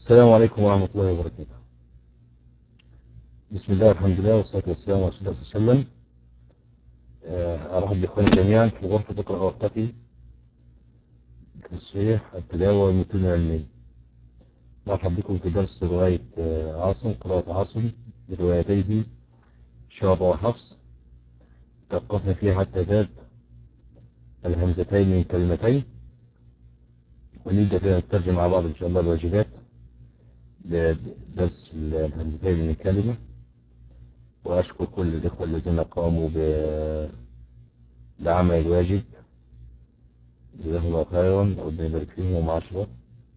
السلام عليكم ورحمة الله وبركاته بسم الله والحمد لله والصلاة والسلام على رسول الله صلى الله عليه وسلم أرحب بإخواني جميعا في غرفة اقرأ وارتقي التصحيح التلاوة والمتون العلمية مرحب بكم في درس رواية عاصم قراءة عاصم بروايتيه شعب وحفص توقفنا فيها حتى باب الهمزتين من كلمتين ونبدأ فيها نترجم مع بعض إن شاء الله الواجبات لدرس الهمزتين من الكلمة وأشكر كل الإخوة الذين قاموا بعمل الواجب جزاهم الله خيرا ربنا يبارك فيهم ومعاشرة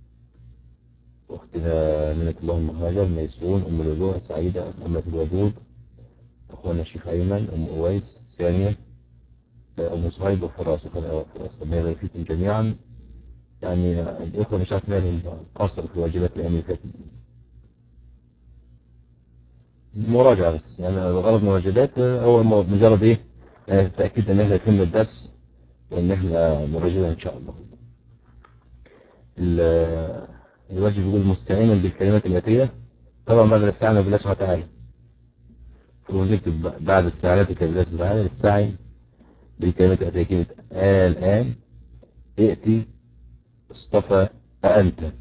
واختنا منة الله المهاجر ميسرون أم لؤلؤة سعيدة محمد الودود أخونا الشيخ أيمن أم أويس ثانية أم صهيب وفراس وفراس ربنا يبارك فيكم جميعا يعني الإخوة مش عارف مالهم قصر في واجبات الأيام اللي فاتت مراجعة بس يعني الغرض من الواجبات هو مجرد إيه تأكيد أن احنا يتم الدرس وأن احنا مراجعة إن شاء الله الواجب يقول مستعينا بالكلمات الآتية طبعا بعد الاستعانة بالله سبحانه وتعالى ونكتب بعد استعانتك بالله سبحانه وتعالى استعين بالكلمات الآتية كلمة الآن ائتي اصطفى أنت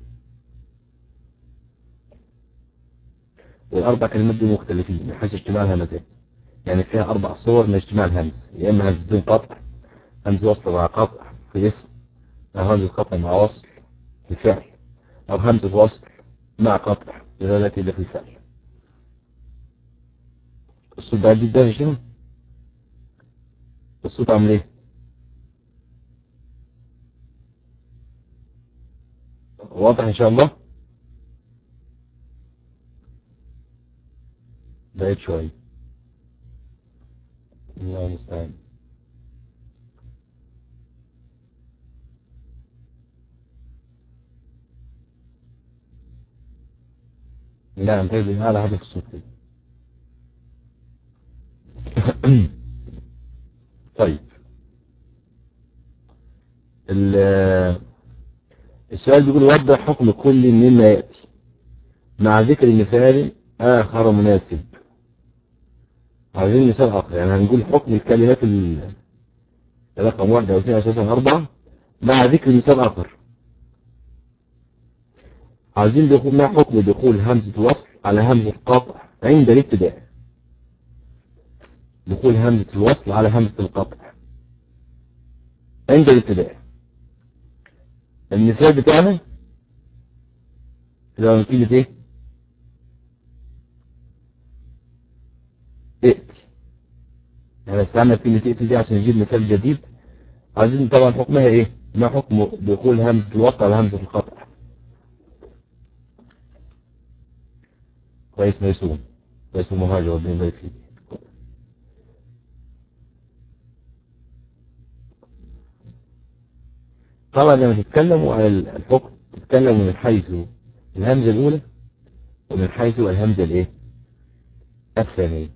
والأربع كلمات دي مختلفين من حيث اجتماع الهمزات يعني فيها أربع صور من اجتماع الهمز يا إما همزتين قطع همز وصل مع قطع في اسم أو همزة قطع مع وصل في فعل أو همزة وصل مع قطع دلالة إلا في الفعل الصوت ده جدا يا شنو الصوت عامل ايه واضح ان شاء الله بعيد شوية الله المستعان لا انت على هدف الصوت كده طيب السؤال بيقول وضح حكم كل مما يأتي مع ذكر مثال آخر مناسب عايزين مثال آخر يعني هنقول حكم الكلمات رقم واحد أو اثنين أو ثلاثة أربعة مع ذكر مثال آخر عايزين دخول ما حكم دخول همزة الوصل على همزة القطع عند الابتداء دخول همزة الوصل على همزة القطع عند الابتداء المثال بتاعنا لو نتيجة ايه ائتي يعني استعمل كلمة ائتي دي عشان نجيب مثال جديد عايزين طبعا حكمها ايه ما حكم دخول همزة الوصل على همزة القطع كويس ميسون كويس مهاجر ربنا يبارك فيك طبعا لما تتكلموا عن الحكم تتكلموا من حيث الهمزة الأولى ومن حيث الهمزة الايه الثانية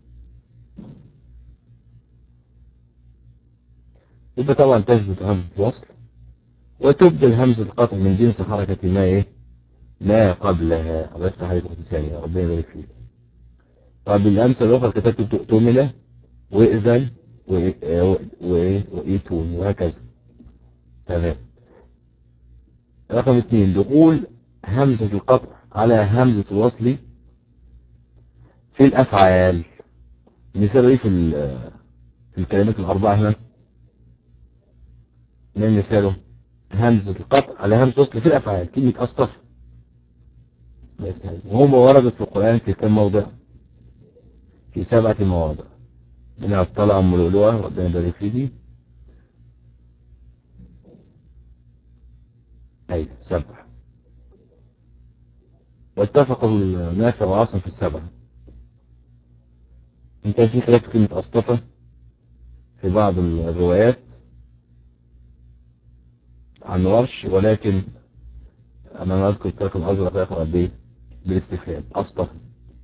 يبقى طبعا تثبت همزة الوصل وتبدل همزة القطع من جنس حركة ما ايه ما قبلها الله يفتح عليك اختي ثانية ربنا يبارك فيك طب الأمثلة الأخرى كتبت تؤمن وإذن وإيتون وهكذا تمام رقم اثنين دخول همزة القطع على همزة الوصل في الأفعال مثال ايه في في الكلمات الأربعة هنا من مثاله همزة القطع على همزة الوصل في الأفعال كلمة أصطف وهم وردت في القرآن في كم موضع في سبعة مواضع من الطلع أم لؤلؤة ربنا يبارك فيه أي سبع واتفق النافع وعاصم في السبعة إن كان في خلاف كلمة أصطفى في بعض الروايات عن ورش ولكن أنا أذكر الترك الأزرق يقرأ به بالاستفهام أصطفى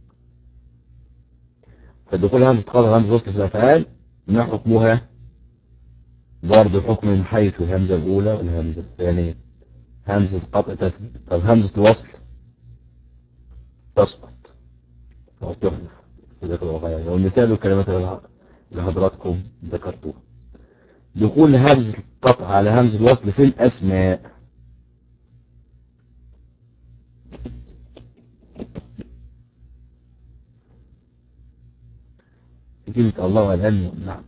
فدخول همزة قطع همزة وصل في الأفعال ما حكمها برضه حكم من حيث الهمزة الأولى والهمزة الثانية همزة قطع تثبت طب همزة الوصل تسقط أو تحذف ذكر الواقعية والمثال الكلمات اللي حضراتكم ذكرتوها دخول همز القطع على همز الوصل في الأسماء كلمة الله والعلم نعم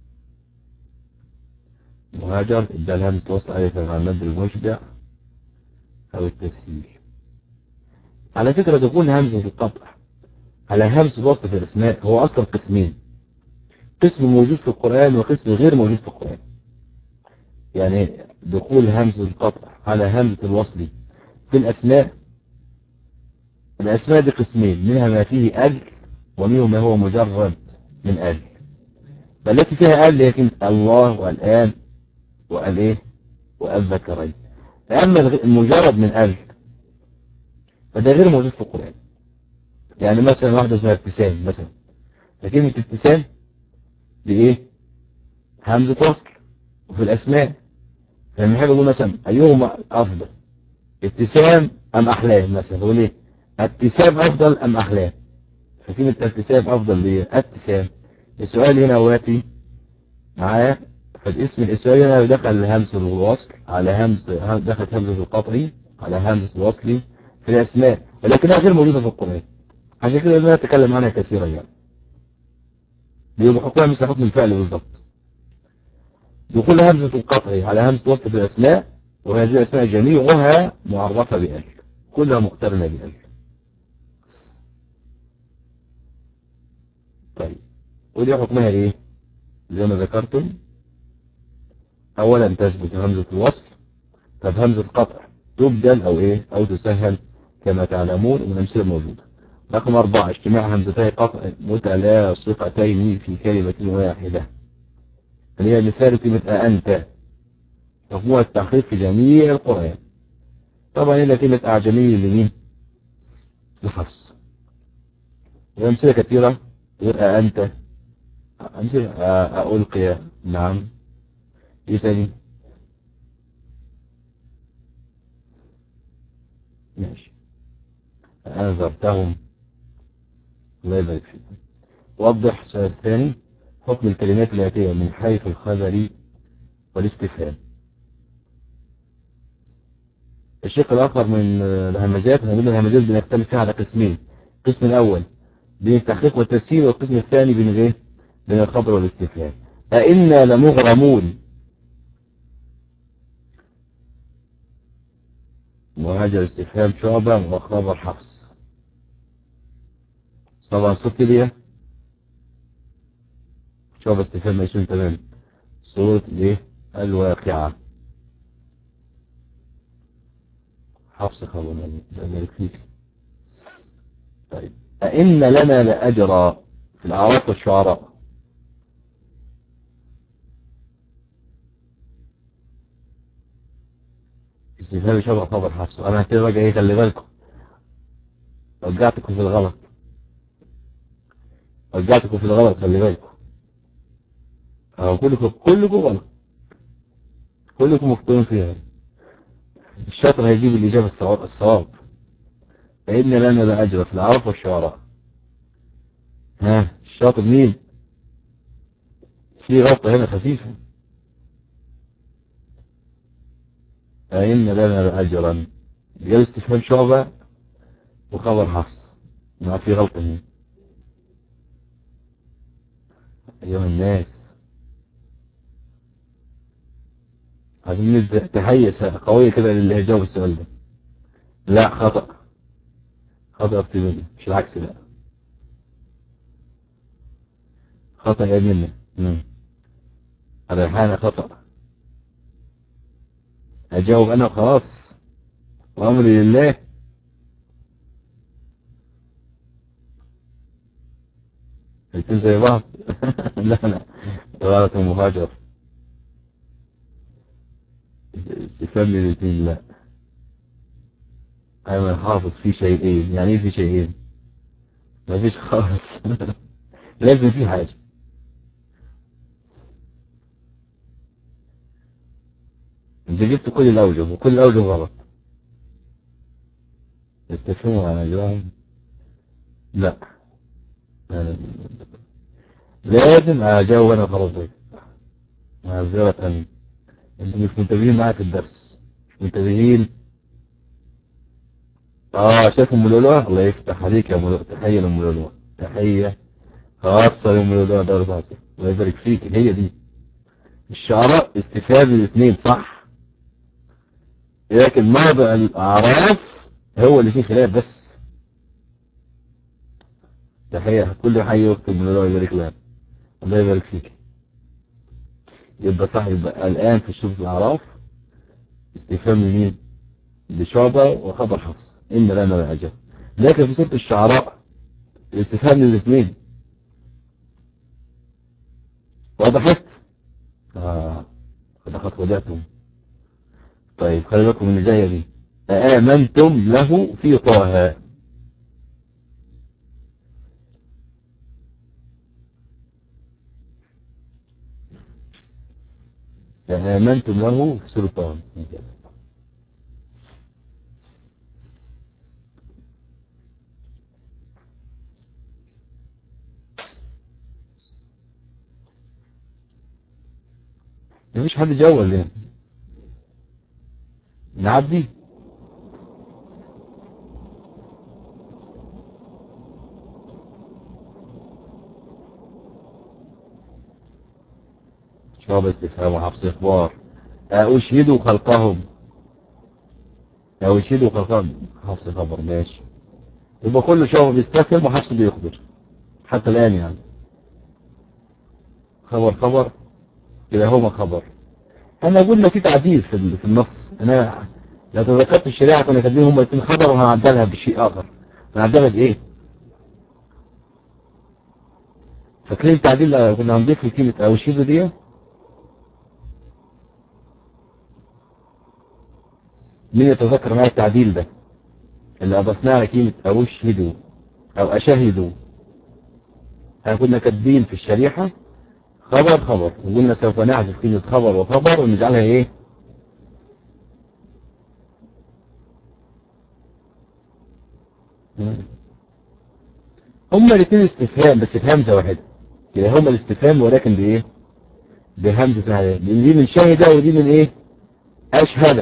مهاجر إدى الهمز توصل عليه على المد المشبع أو التسهيل على فكرة تكون همزة القطع على همز الوصل في الأسماء هو أصلا قسمين قسم موجود في القرآن وقسم غير موجود في القرآن يعني دخول همز القطع على همزة الوصل في الأسماء الأسماء دي قسمين منها ما فيه أجل ومنه ما هو مجرد من أجل فالتي فيها أجل لكن الله والآن وقال والذكرين أما المجرد من أجل فده غير موجود في القرآن يعني مثلا واحدة اسمها ابتسام مثلا فكلمة ابتسام بإيه همزة وصل وفي الأسماء فلما يحب يقول مثلا أيهما أفضل ابتسام أم أحلام مثلا يقول إيه ابتسام أفضل أم أحلام فكلمة ابتسام أفضل ليه ابتسام السؤال هنا واتي معايا فالاسم الإسرائيلي هنا دخل همز الوصل على همز دخلت همزة القطعي على همز الوصل في الأسماء ولكنها غير موجودة في القرآن عشان كده لا نتكلم عنها كثيرا يعني بيبقى حكمها مثل حكم الفعل بالضبط دخول همزة القطع على همزة وصل في الأسماء وهذه الأسماء جميعها معرفة بأل كلها مقترنة بأل طيب ودي حكمها ايه زي ما ذكرتم اولا تثبت همزة الوصل طب همزة القطع تبدل او ايه او تسهل كما تعلمون والامثله موجوده رقم أربعة اجتماع همزتي قطع متلاصقتين في كلمة واحدة اللي هي مثال كلمة أنت مجموعة التحقيق في جميع القرآن طبعا إلا كلمة أعجمي لمين لحفص وأمثلة كثيرة غير أنت أمثلة ألقي نعم إيه تاني ماشي أنذرتهم الله يبارك فيكم وضح سؤال ثاني حكم الكلمات الآتية من حيث الخبر والاستفهام الشق الآخر من الهمزات هنقول الهمزات بنختلف فيها على قسمين القسم الأول بين التحقيق والتسهيل والقسم الثاني بين الايه بين الخبر والاستفهام أئنا لمغرمون مهاجر استفهام شعبة وخبر حفص طبعا صوت ليه شعبة استفهام ميسون تمام صورة الايه الواقعة حفص خبر مالك فيك طيب أئن لنا لأجرا في الأعراف والشعراء استفهام شبه خبر حفص انا كده بقى ايه خلي بالكم رجعتكم في الغلط رجعتكم في الغلط خلي بالكم اهو كلكم كلكم غلط كلكم مخطئين فيها الشاطر هيجيب الإجابة الصواب الصواب فإن لنا لأجر في العرف والشعراء ها الشاطر مين في غلطة هنا خفيفة أئن لنا لأجرا جاء استفهام شعبة وخبر حفص ما في غلطة هنا أيها الناس عايزين تهيئ قوية كده للي هيجاوب السؤال ده لا خطأ خطأ افتمالي مش العكس لا خطأ يا مني الريحانة خطأ أجاوب أنا خلاص وأمري لله الاثنين زي بعض لا لا غلط المهاجر استفهام الاثنين لا أيوة حافظ في شيئين يعني ايه في شيئين ما فيش خالص لازم في حاجة انت جبت كل الأوجه وكل الأوجه غلط استفهموا عن أجرهم لا لازم اجاوب انا خلاص بقى معذرة انتوا مش منتبهين معايا في الدرس مش منتبهين اه شايف ام لؤلؤة الله يفتح عليك يا ام لؤلؤة تحية لام لؤلؤة تحية خاصة لام لؤلؤة دار فاصل الله يبارك فيك هي دي الشعراء استفاد الاثنين صح لكن موضع الاعراف هو اللي فيه خلاف بس تحية كل حي وقت من الله يبارك لها الله يبارك فيك يبقى صح يبقى الآن في الشوف الأعراف استفهام لمين لشعبة وخبر حفص إن لنا العجب لكن في سورة الشعراء الاستفهام للاثنين وضحت آه لقد خدعتم طيب خلي بالكم من اللي جايه دي آمنتم له في طه آمنتم له في سلطان مفيش حد جاوب ليه نعدي شرب استفهام وحفص اخبار اشهدوا خلقهم اشهدوا خلقهم حفص خبر ماشي يبقى كل شعب بيستفهم وحفص بيخبر حتى الان يعني خبر خبر كلاهما خبر انا قلنا في تعديل في في النص انا لو تذكرت الشريعه كنا كاتبين هما الاثنين خبر وهنعدلها بشيء اخر هنعدلها بايه فاكرين التعديل اللي كنا هنضيف لكلمه او شيدو دي مين يتذكر معايا التعديل ده اللي اضفناه على كلمه او اشهدوا او اشهدوا احنا كنا كاتبين في الشريحه خبر خبر وقلنا سوف نحذف كلمة خبر وخبر ونجعلها ايه هما الاثنين استفهام بس بهمزة واحدة كده هما الاستفهام ولكن بايه بهمزة واحدة دي من شاهدة ودي من ايه اشهد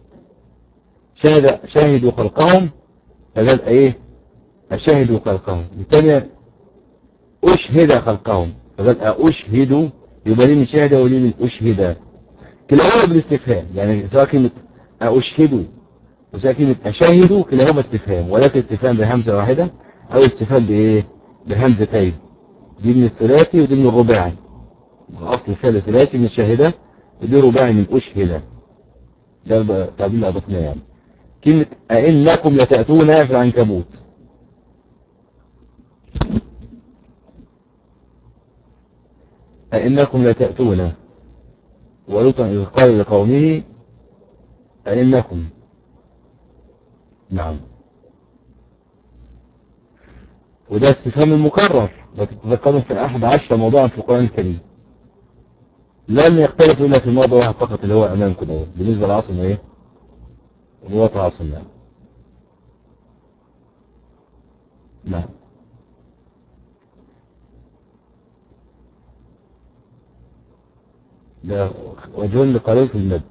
شاهد شاهدوا خلقهم فقال ايه اشاهدوا خلقهم الثانية اشهد خلقهم فقال أشهد يبقى لي من شهد ولي من أشهد كلاهما بالاستفهام يعني سواء كلمة أشهد وسواء كلمة أشاهد كلاهما استفهام ولكن استفهام بهمزة واحدة أو استفهام بإيه بهمزتين دي من الثلاثي ودي من الرباعي أصل الفعل ثلاثي من الشاهدة ودي رباعي من أشهد ده تعبير أضفناه يعني كلمة أئنكم لتأتون في العنكبوت أئنكم لتأتون ولوطا إذ قال لقومه أئنكم نعم وده استفهام المكرر تتذكروا في أحد عشر موضوعا في القرآن الكريم لم يختلف إلا في موضوع واحد فقط اللي هو أمامكم بالنسبة للعاصم إيه؟ الوطن عاصم نعم نعم ده وجه قليل في المد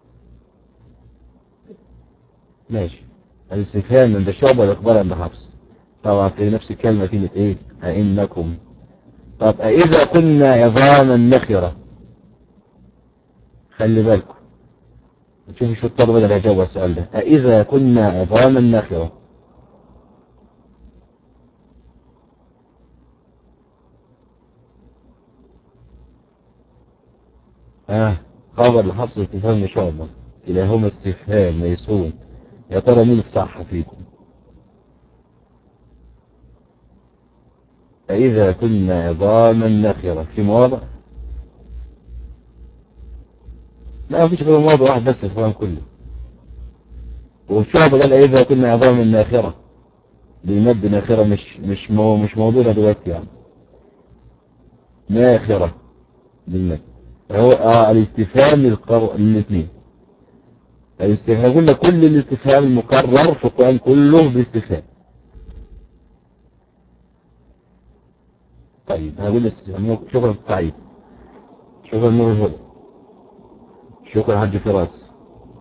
ماشي الاستفهام عند شعب والإقبال عند حفص طبعا في نفس الكلمة كلمة ايه أئنكم طب إذا كنا عظاما نخرة خلي بالكم نشوف شو الطلبة بدل يجاوب السؤال ده أإذا كنا عظاما نخرة آه خبر لحفظ استفهام شعبة كلاهما استفهام ميسون يا ترى مين الصح فيكم فإذا كنا عظاما نخرة في مواضع لا مفيش غير موضوع واحد بس الفهم كله والشعب قال إذا كنا عظاما ناخرة بالمد ناخرة مش مش مو مش موضوعنا دلوقتي يعني ناخرة بالمد هو اه الاستفهام للقر... للاثنين الاستفهام قلنا كل الاستفهام المكرر في القرآن كله باستفهام طيب هقول استفهام شكرا سعيد شكرا نور الهدى شكرا حاج فراس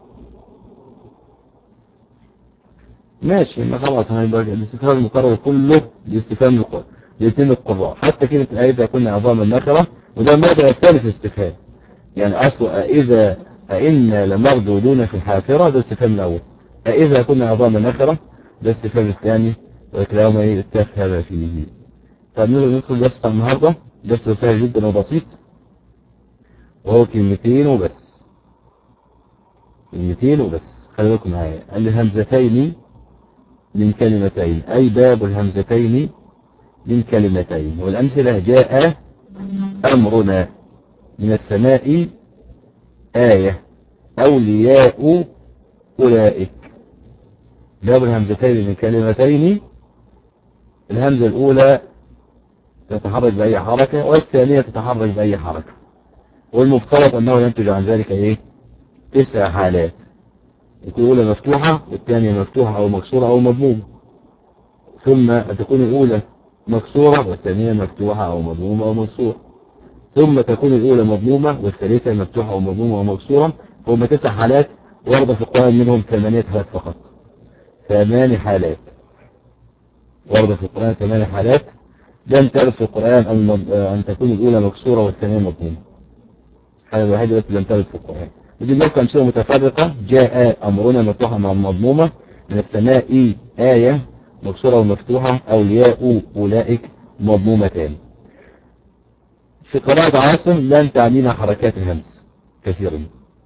ماشي ما خلاص هيبقى الاستفهام المقرر كله لاستفهام القرآن لاثنين القراء حتى كلمة الآية إذا كنا عظام النخرة وده الموضع الثاني في الاستفهام يعني أصل إذا أئنا لمردودون في الحافرة ده الاستفهام الأول أئذا كنا عظام النخرة ده الاستفهام الثاني وكلاهما استفهم فيه طب ندخل درس النهاردة درس سهل جدا وبسيط وهو كلمتين وبس كلمتين وبس خلي بالكم معايا الهمزتين من كلمتين أي باب الهمزتين من كلمتين والأمثلة جاء أمرنا من السماء آية أولياء أولئك باب الهمزتين من كلمتين الهمزة الأولى تتحرك بأي حركة والثانية تتحرك بأي حركة والمفترض أنه ينتج عن ذلك إيه تسع حالات الأولى مفتوحة والثانية مفتوحة أو مكسورة أو مضمومة ثم تكون الأولى مكسورة والثانية مفتوحة أو مضمومة أو مكسورة ثم تكون الأولى مضمومة والثالثة مفتوحة أو مضمومة أو مكسورة هم تسع حالات ورد في القرآن منهم ثمانية حالات فقط ثمان حالات ورد في القرآن ثمان حالات لم ترد في القرآن أن تكون الأولى مكسورة والثانية مضمومة الحالة الوحيدة التي لم ترد في القرآن ودي لكم أمثلة متفرقة جاء أمرنا مفتوحة مع المضمومة من السماء آية مكسورة ومفتوحة أولياء أولئك مضمومتان في قراءة عاصم لن تعنينا حركات الهمس كثيرا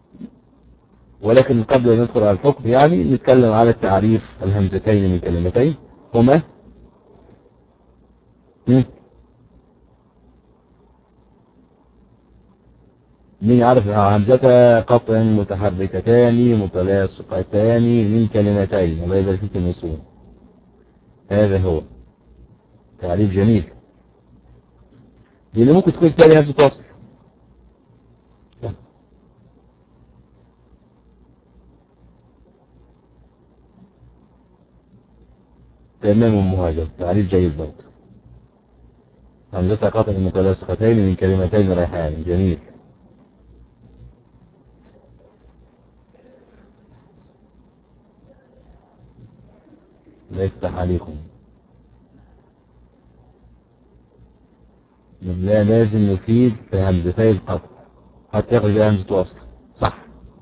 ولكن قبل أن ندخل على الحكم يعني نتكلم على التعريف الهمزتين من كلمتين هما مين يعرف همزة قطع متحركتان متلاصقتان من كلمتين وما يبقى في كلمة هذا هو تعريف جميل لأنه ممكن تكون تاني همزة وصل تمام مهاجم تعريف جيد برضه همزة قطع متلاصقتين من كلمتين ريحان جميل لا يفتح عليكم لا لازم يفيد في همزتي القطع حتى يخرج بها همزة وصل صح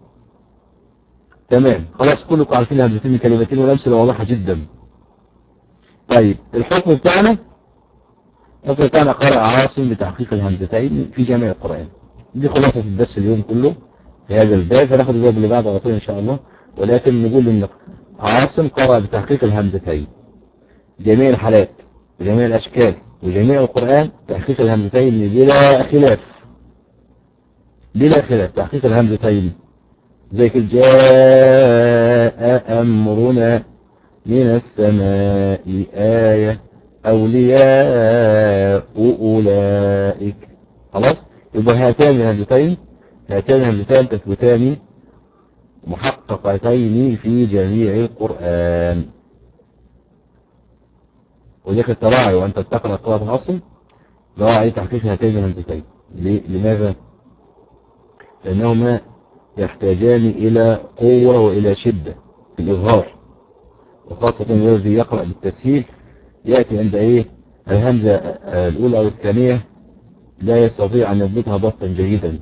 تمام خلاص كلكم عارفين همزتين من كلمتين والأمثلة واضحة جدا طيب الحكم بتاعنا الحكم بتاعنا قرأ عاصم بتحقيق الهمزتين في جميع القرآن دي خلاصة الدرس اليوم كله في هذا الباب فناخد الباب اللي بعده على طول إن شاء الله ولكن نقول إن عاصم قرأ بتحقيق الهمزتين جميع الحالات وجميع الأشكال وجميع القرآن تحقيق الهمزتين بلا خلاف بلا خلاف تحقيق الهمزتين زي كده جاء أمرنا من السماء آية أولياء أولئك خلاص يبقى هاتان الهمزتين هاتان الهمزتين تثبتان محققتين في جميع القرآن وذلك التراعي وأنت تقرأ قراءة العصر راعي تحقيق هاتين الهمزتين لماذا؟ لأنهما يحتاجان إلى قوة وإلى شدة في الإظهار وخاصة الذي يقرأ بالتسهيل يأتي عند إيه الهمزة الأولى أو الثانية لا يستطيع أن يضبطها ضبطا جيدا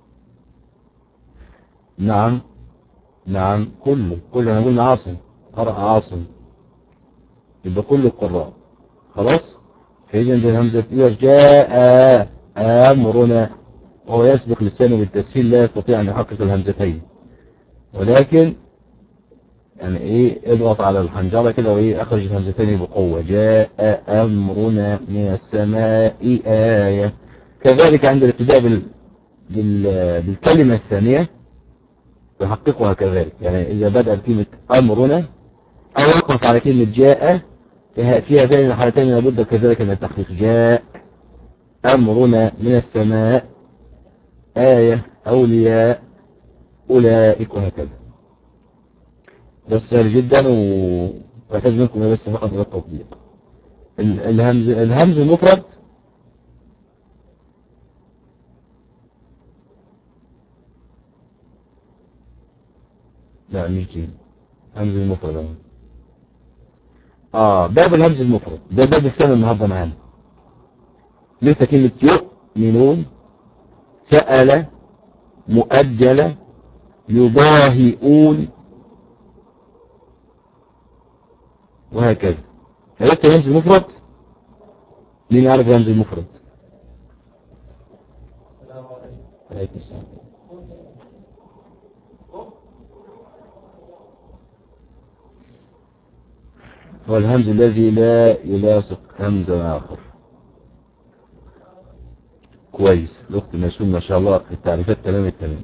نعم نعم كله كله أنا قلنا عاصم قرأ عاصم يبقى كل القراء خلاص فيجي عند الهمزة جاء أمرنا وهو يسبق لسانه بالتسهيل لا يستطيع أن يحقق الهمزتين ولكن يعني ايه اضغط على الحنجرة كده وايه اخرج الهمزتين بقوة جاء امرنا من السماء آية كذلك عند الابتداء بال... بال... بالكلمة الثانية يحققها كذلك يعني اذا بدأ كلمة امرنا او وقف على كلمة جاء فيها ثاني الحالتين لابد كذلك من التحقيق جاء امرنا من السماء آية أولياء أولئك وهكذا بس سهل جدا ويحتاج منكم بس فقط إلى التطبيق الهمز الهمز المفرد لا مش جيم همز المفرد اهو اه باب الهمز المفرد ده باب الثاني النهارده معانا لسه كلمة يؤمنون سأل مؤجل يضاهئون وهكذا عرفت الهمز المفرد مين يعرف الهمز المفرد عليكم السلام هو الهمز الذي لا يلاصق همزا آخر كويس الأخت نسون ما شاء الله في التعريفات تمام التمام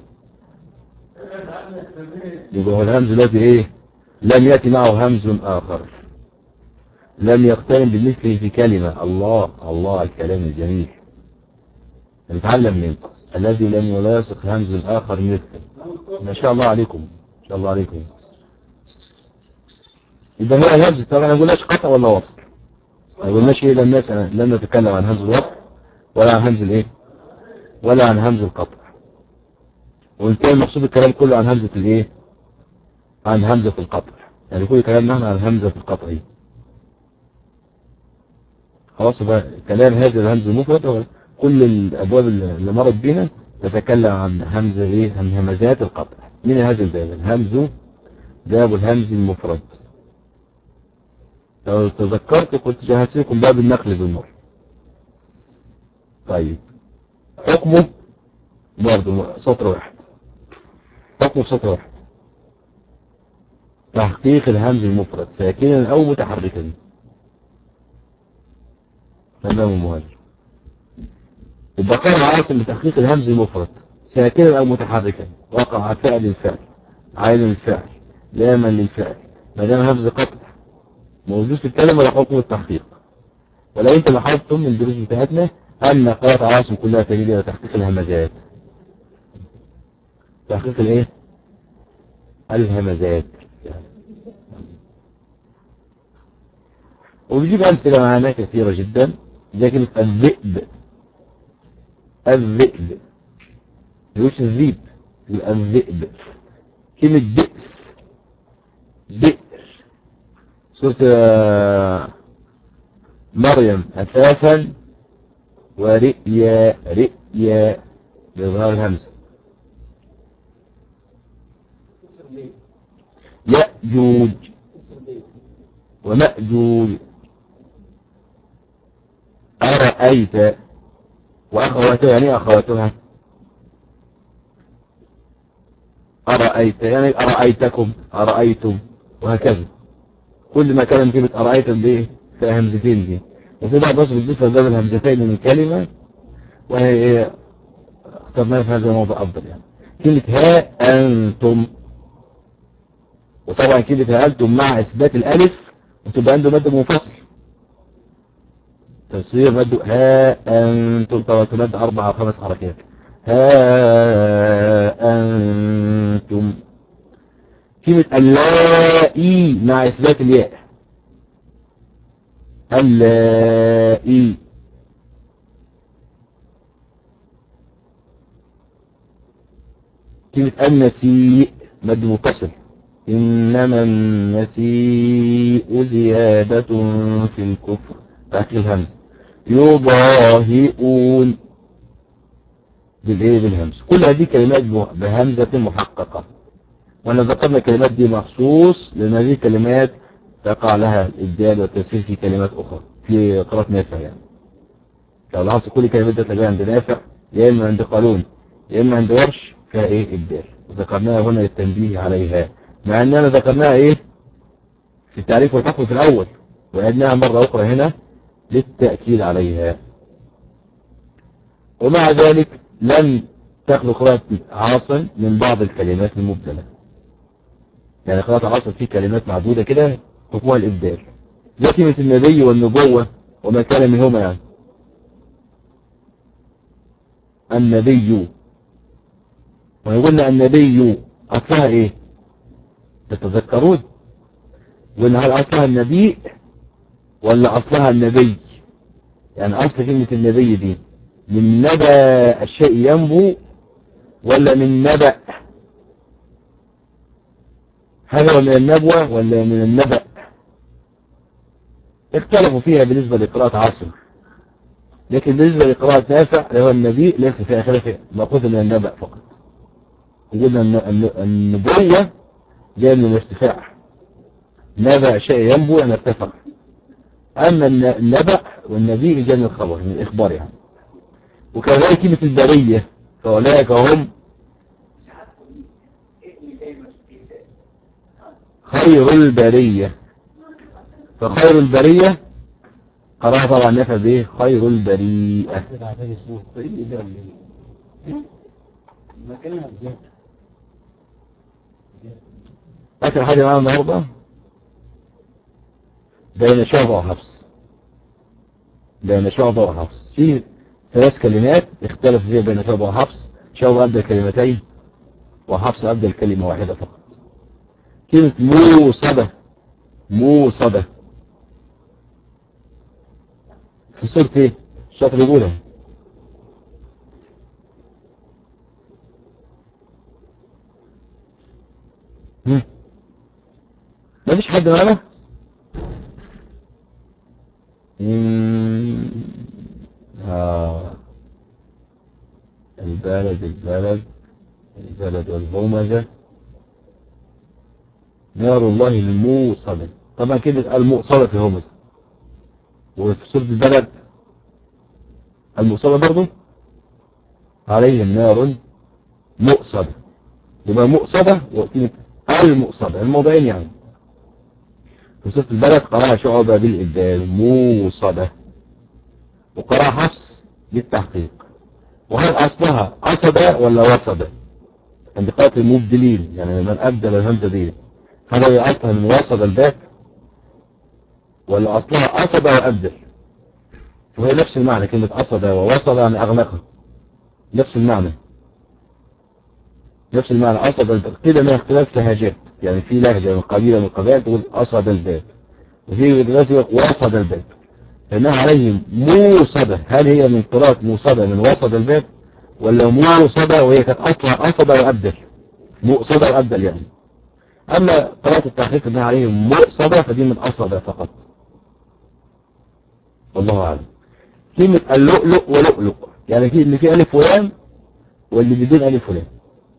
يبقى هو الهمز الذي ايه لم يأتي معه همز آخر لم يقترن بمثله في كلمة الله الله الكلام الجميل نتعلم منه الذي لم يلاصق همز آخر مثله ما شاء الله عليكم ما شاء الله عليكم يبقى هو الهمز طبعا ما قلناش قطع ولا وصل ما قلناش ايه لم لم نتكلم عن همز الوصل ولا عن همز الايه ولا عن همز القطع وان كان مقصود الكلام كله عن همزة الايه عن همزة القطع يعني كل كلامنا عن همزة القطع خلاص بقى كلام هذا الهمز المفرد كل الابواب اللي مرت بنا تتكلم عن همزة ايه عن همزات القطع من هذا الباب الهمز باب الهمز المفرد لو تذكرت قلت جهزت لكم باب النقل بالنور طيب حكمه برضه سطر واحد حكمه سطر واحد تحقيق الهمز المفرد ساكنا او متحركا تمام مهاجر يبقى قال عاصم بتحقيق الهمز المفرد ساكنا او متحركا وقع فعل الفعل عين الفعل لاما للفعل ما دام همز قطع موجود في الكلمة لحكم التحقيق ولو انت لاحظتم من الدروس بتاعتنا ان قراءة عاصم كلها تجري الى تحقيق الهمزات تحقيق الايه الهمزات وبيجيب امثله معانا كثيره جدا زي كلمه الذئب الذئب مش الذيب الذئب كلمه بئس بئر سورة مريم أساسا ورئيا رئيا بإظهار الهمزة يأجوج ومأجوج أرأيت وأخواتها يعني أخواتها أرأيت يعني أرأيتكم أرأيتم وهكذا كل ما كان كلمة أرأيت دي في همزتين دي وفي بعض الناس بتضيف باب الهمزتين من الكلمة وهي اخترناها في هذا الموضوع أفضل يعني كلمة ها أنتم وطبعا كلمة ها أنتم مع إثبات الألف وتبقى عنده مادة منفصل تصير مادة ها أنتم طبعا تمد أربع أو خمس حركات ها أنتم كلمة اللائي مع إثبات الياء اللائي كلمة النسيء مد متصل إنما النسيء زيادة في الكفر تحت الهمز يضاهئون بالايه بالهمز كل هذه كلمات بهمزة محققة وانا ذكرنا الكلمات دي مخصوص لان هذه كلمات تقع لها الابدال والتفسير في كلمات اخرى في قراءة نافع يعني لو لاحظت كل كلمات دي تلاقيها عند نافع يا اما عند قانون يا اما عند ورش فيها ايه ابدال وذكرناها هنا للتنبيه عليها مع اننا ذكرناها ايه في التعريف والحكم في الاول وعدناها مرة اخرى هنا للتأكيد عليها ومع ذلك لم تخلو قراءة عاصم من بعض الكلمات المبدلة يعني قراءة عاصم في كلمات معدودة كده حكمها الإبدال زي كلمة النبي والنبوة وما كان منهما يعني النبي وقلنا النبي أصلها إيه تتذكرون قلنا هل أصلها النبي ولا أصلها النبي يعني أصل كلمة النبي دي من نبأ الشيء ينبو ولا من نبأ هل هو من النبوة ولا من النبأ اختلفوا فيها بالنسبة لقراءة عاصم لكن بالنسبة لقراءة نافع اللي هو النبي ليس فيها خلاف مأخوذ من النبأ فقط قلنا ان النبوة جاية من الارتفاع نبأ شيء ينبو أن ارتفع أما النبأ والنبي جاء من الخبر من الإخبار يعني وكذلك كلمة البرية فأولئك هم خير البرية فخير البرية قرأها طبعا نفع به خير البريئة آخر حاجة معنا النهاردة بين شعبة وحفص بين شعبة وحفص في ثلاث كلمات اختلف فيها بين شعبة وحفص شعبة أبدأ كلمتين وحفص أبدأ كلمة واحدة فقط كلمة موصدة موصدة في سورة ايه الشطر الأولى ما فيش حد معنا آه. البلد البلد البلد والهمزة نار الله الموصلة طبعا كده الموصلة في همزة وفي سورة البلد الموصلة برضو عليهم نار مؤصدة يبقى مؤصدة وكلمة المؤصدة الموضعين يعني في سورة البلد قراها شعبة بالإبدال موصدة وقراها حفص بالتحقيق وهل أصلها أصدة ولا وصدة عند قراءة المبدلين يعني من أبدل الهمزة دي هل هي أصلها من وصد الباء ولا أصلها أصد وأبدل وهي نفس المعنى كلمة أصد ووصد يعني أغلقها نفس المعنى نفس المعنى أصد الباب كده من اختلاف لهجات يعني في لهجة من قبيلة من القبائل تقول أصد الباب وفي لهجة وصد الباب لأنها عليهم موصدة هل هي من قراءة موصدة من وصد الباب ولا موصدة وهي كانت أصلها أصد وأبدل موصدة وأبدل يعني أما قراءة التحقيق أنها عليهم موصدة فدي من أصد فقط والله أعلم كلمة اللؤلؤ ولؤلؤ يعني في اللي فيه ألف ولام واللي بدون ألف ولام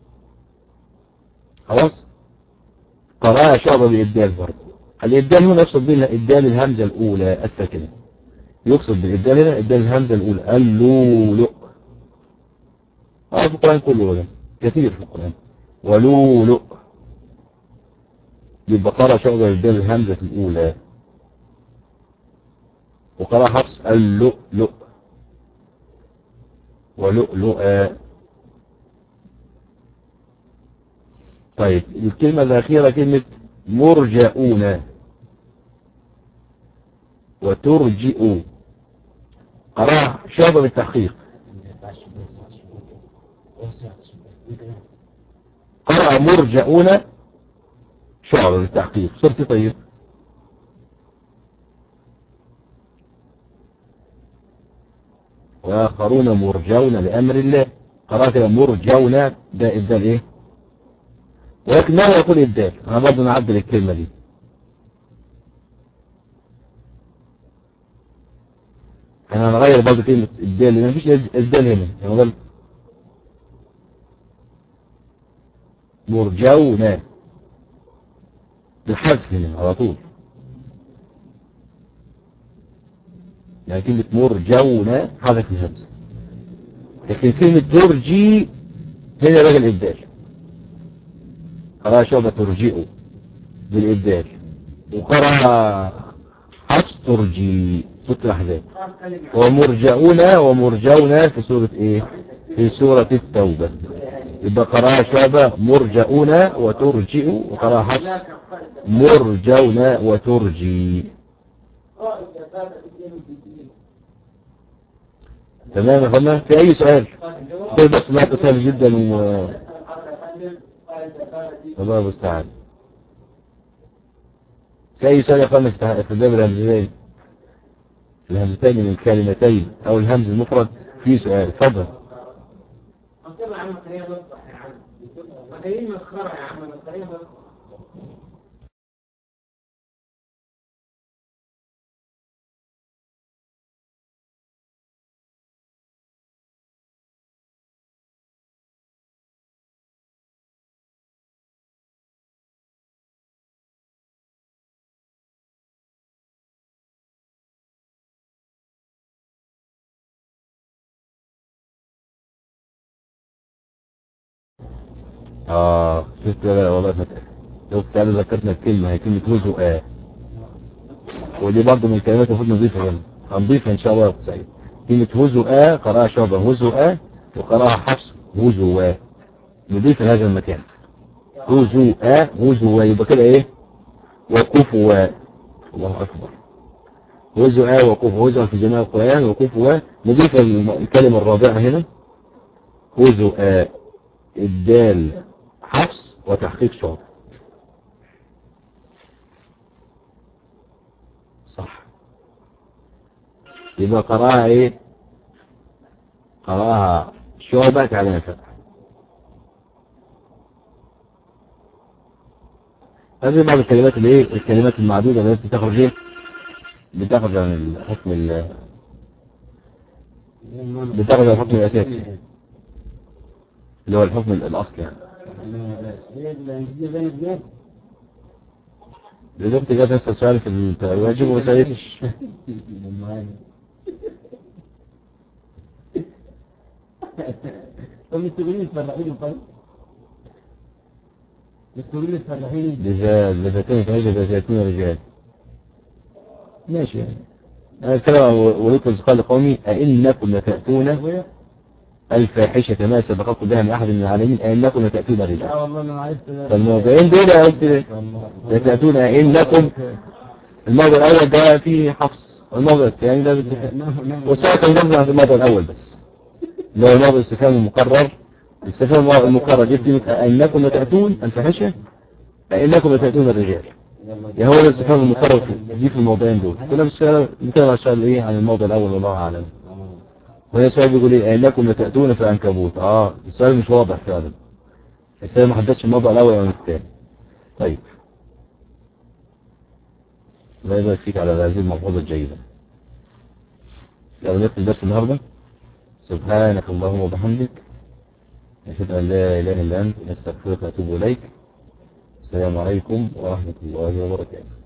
خلاص قراءة شعبة بالإبدال برضه الإبدال هنا يقصد به إبدال الهمزة الأولى الساكنة يقصد بالإبدال هنا إبدال الهمزة الأولى اللؤلؤ آه في القرآن كله ولا كثير في القرآن ولؤلؤ يبقى قرأ شعبة بالإبدال الهمزة الأولى وقرأ حفص اللؤلؤ ولؤلؤا طيب الكلمة الأخيرة كلمة مرجعون وترجئوا قراءة شعبة بالتحقيق قرأ مرجعون شعبة بالتحقيق صرت طيب وآخرون مرجون لأمر الله قرأت مرجون ده إبدال إيه ولكن ما هو يقول إبدال أنا برضه نعدل الكلمة دي أنا نغير برضه كلمة إبدال لأن مفيش إبدال هنا يعني قال مرجون بالحذف هنا على طول يعني كلمة مرجون حذف الهمزة لكن كلمة ترجي هنا بقى الإبدال قرأ شعبة ترجئه بالإبدال وقرأ حفص ترجي سورة الأحزاب ومرجعون ومرجون في سورة إيه في سورة التوبة يبقى قرأ شعبة مرجعون وترجئ وقرأ حفص مرجون وترجي تمام يا فندم في اي سؤال كل بس ما تسهل جدا و الله المستعان في اي سؤال يا فندم في الباب الهمزتين الهمزتين من كلمتين او الهمز المفرد في سؤال اتفضل خلينا مسخرة يا عم خلينا مسخرة اه شفت بقى والله فتح شفت سأل ذكرتنا الكلمة هي كلمة هزو آه ودي برضه من الكلمات المفروض نضيفها هنا هنضيفها ان شاء الله يا أخت سعيد كلمة هزو آه قراها شعبة هزو آه وقراها حفص هزو آه نضيف هذا المكان هزو آه هزو آه يبقى كده ايه وكفوا الله أكبر هزو آه وكفوا هزو في جميع القرآن وكفوا نضيف الكلمة الرابعة هنا هزو آه الدال حفص وتحقيق شعب صح يبقى قراها ايه قراها شعبة على الفتح هذه بعض الكلمات اللي ايه الكلمات المعدودة التي تخرج ايه بتخرج عن الحكم ال بتخرج عن الحكم الاساسي اللي هو الحكم الاصلي يعني دلوقتي جات نفس السؤال في الواجب وما سألتش طب مستغلين الفلاحين طيب مستغلين الفلاحين رجال لفتين رجال لفتين رجال ماشي يعني أنا أتكلم عن وليكم قال قومي أئنكم لتأتون الفاحشة ما سبقكم بها من أحد من العالمين أئنكم لتأتون الرجال لا والله ما عرفت فالموضعين دول أنا قلت ليه؟ لتأتون أئنكم الموضع الأول ده فيه حفص والموضع الثاني ده بالدفاع وساعة نرجع في الموضع الأول بس اللي هو الموضع الاستفهام المقرر الاستفهام المقرر جبت أئنكم لتأتون الفاحشة أئنكم لتأتون الرجال يا هو الاستفهام المقرر في دي في الموضعين دول كنا بس نتكلم عشان ايه عن الموضع الأول والله أعلم وهي السؤال بيقول ايه أئنكم لتأتون في عنكبوت اه السؤال مش واضح فعلا السؤال ما حددش الموضع الأول ولا الثاني طيب الله يبارك فيك على هذه الملحوظة الجيدة لو نقل درس النهاردة سبحانك اللهم وبحمدك أشهد أن لا إله إلا أنت نستغفرك وأتوب إليك السلام عليكم ورحمة الله وبركاته